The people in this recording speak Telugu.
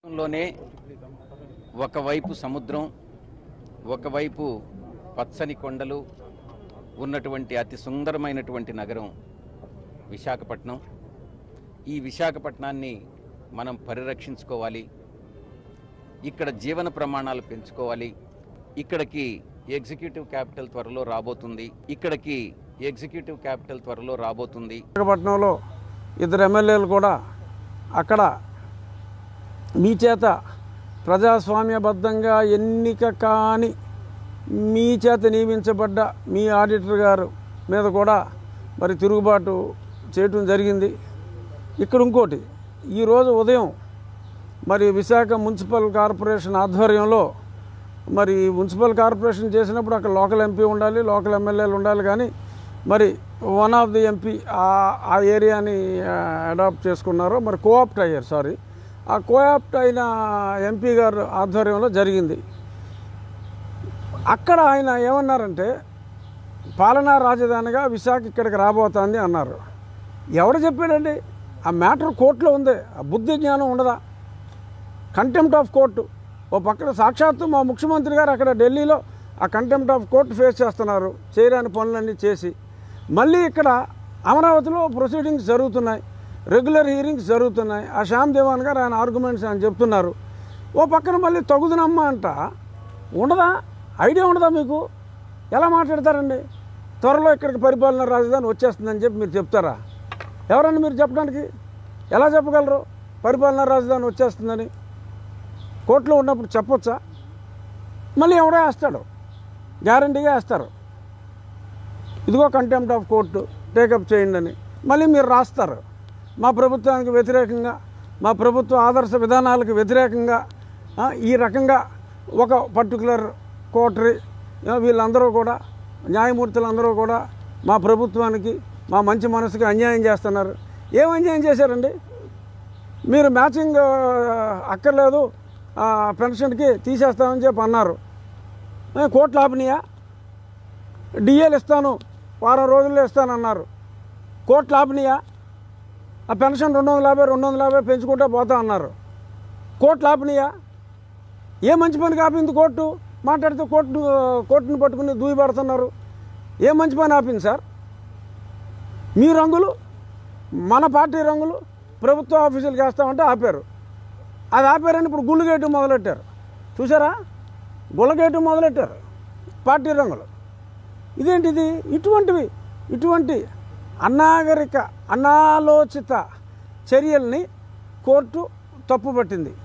లోనే ఒకవైపు సముద్రం ఒకవైపు పచ్చని కొండలు ఉన్నటువంటి అతి సుందరమైనటువంటి నగరం విశాఖపట్నం ఈ విశాఖపట్నాన్ని మనం పరిరక్షించుకోవాలి ఇక్కడ జీవన ప్రమాణాలు పెంచుకోవాలి ఇక్కడికి ఎగ్జిక్యూటివ్ క్యాపిటల్ త్వరలో రాబోతుంది ఇక్కడికి ఎగ్జిక్యూటివ్ క్యాపిటల్ త్వరలో రాబోతుంది విశాఖపట్నంలో ఇద్దరు ఎమ్మెల్యేలు కూడా అక్కడ మీ చేత ప్రజాస్వామ్యబద్ధంగా ఎన్నిక కాని మీ చేత నియమించబడ్డ మీ ఆడిటర్ గారు మీద కూడా మరి తిరుగుబాటు చేయటం జరిగింది ఇక్కడ ఇంకోటి ఈరోజు ఉదయం మరి విశాఖ మున్సిపల్ కార్పొరేషన్ ఆధ్వర్యంలో మరి మున్సిపల్ కార్పొరేషన్ చేసినప్పుడు అక్కడ లోకల్ ఎంపీ ఉండాలి లోకల్ ఎమ్మెల్యేలు ఉండాలి కానీ మరి వన్ ఆఫ్ ది ఎంపీ ఆ ఏరియాని అడాప్ట్ చేసుకున్నారు మరి కోఆప్ట్ అయ్యారు సారీ ఆ కోఆప్ట్ అయిన ఎంపీ గారు ఆధ్వర్యంలో జరిగింది అక్కడ ఆయన ఏమన్నారంటే పాలనా రాజధానిగా విశాఖ ఇక్కడికి రాబోతోంది అన్నారు ఎవడు చెప్పాడండి ఆ మ్యాటర్ కోర్టులో ఉంది ఆ బుద్ధి జ్ఞానం ఉండదా కంటెంప్ట్ ఆఫ్ కోర్టు ఓ పక్కన సాక్షాత్తు మా ముఖ్యమంత్రి గారు అక్కడ ఢిల్లీలో ఆ కంటెంప్ట్ ఆఫ్ కోర్టు ఫేస్ చేస్తున్నారు చేయరాని పనులన్నీ చేసి మళ్ళీ ఇక్కడ అమరావతిలో ప్రొసీడింగ్స్ జరుగుతున్నాయి రెగ్యులర్ హీరింగ్స్ జరుగుతున్నాయి ఆ శ్యామ్ దేవాన్ గారు ఆయన ఆర్గ్యుమెంట్స్ ఆయన చెప్తున్నారు ఓ పక్కన మళ్ళీ తగుదనమ్మ అంట ఉండదా ఐడియా ఉండదా మీకు ఎలా మాట్లాడతారండి త్వరలో ఇక్కడికి పరిపాలన రాజధాని వచ్చేస్తుందని చెప్పి మీరు చెప్తారా ఎవరన్నా మీరు చెప్పడానికి ఎలా చెప్పగలరు పరిపాలనా రాజధాని వచ్చేస్తుందని కోర్టులో ఉన్నప్పుడు చెప్పొచ్చా మళ్ళీ ఎవడో వేస్తాడు గ్యారంటీగా వేస్తారు ఇదిగో కంటెంప్ట్ ఆఫ్ కోర్టు టేకప్ చేయండి అని మళ్ళీ మీరు రాస్తారు మా ప్రభుత్వానికి వ్యతిరేకంగా మా ప్రభుత్వ ఆదర్శ విధానాలకు వ్యతిరేకంగా ఆ, ఈ రకంగా ఒక పర్టికులర్ కోటరీ ఆ, వీళ్ళందరూ కూడా న్యాయమూర్తులందరూ కూడా మా ప్రభుత్వానికి మా మంచి మనసుకి అన్యాయం చేస్తున్నారు ఏం అన్యాయం చేశారండి మీరు మ్యాచింగ్ ఆ, అక్కర్లేదు ఆ, పెన్షన్కి తీసేస్తామని చెప్పి అన్నారు ఏ, కోట్లు ఆపినాయా డిఏలు ఇస్తాను వారం రోజుల్లో ఇస్తానన్నారు కోట్లు ఆపినాయా ఆ పెన్షన్ రెండు వందల యాభై రెండు వందల యాభై పెంచుకుంటూ పోతా అన్నారు కోట్లు ఆపినాయా ఏ మంచి పనికి ఆపింది కోర్టు మాట్లాడితే కోర్టు కోర్టును పట్టుకుని దూయి పడుతున్నారు ఏ మంచి పని ఆపింది సార్ మీ రంగులు మన పార్టీ రంగులు ప్రభుత్వ ఆఫీసులకు వేస్తామంటే ఆపారు అది ఆపారని ఇప్పుడు గుళ్ళగేటు మొదలెట్టారు చూసారా గుళ్ళగేటు మొదలెట్టారు పార్టీ రంగులు ఇదేంటిది ఇటువంటివి ఇటువంటి అనాగరిక అనాలోచిత చర్యల్ని కోర్టు తప్పుపట్టింది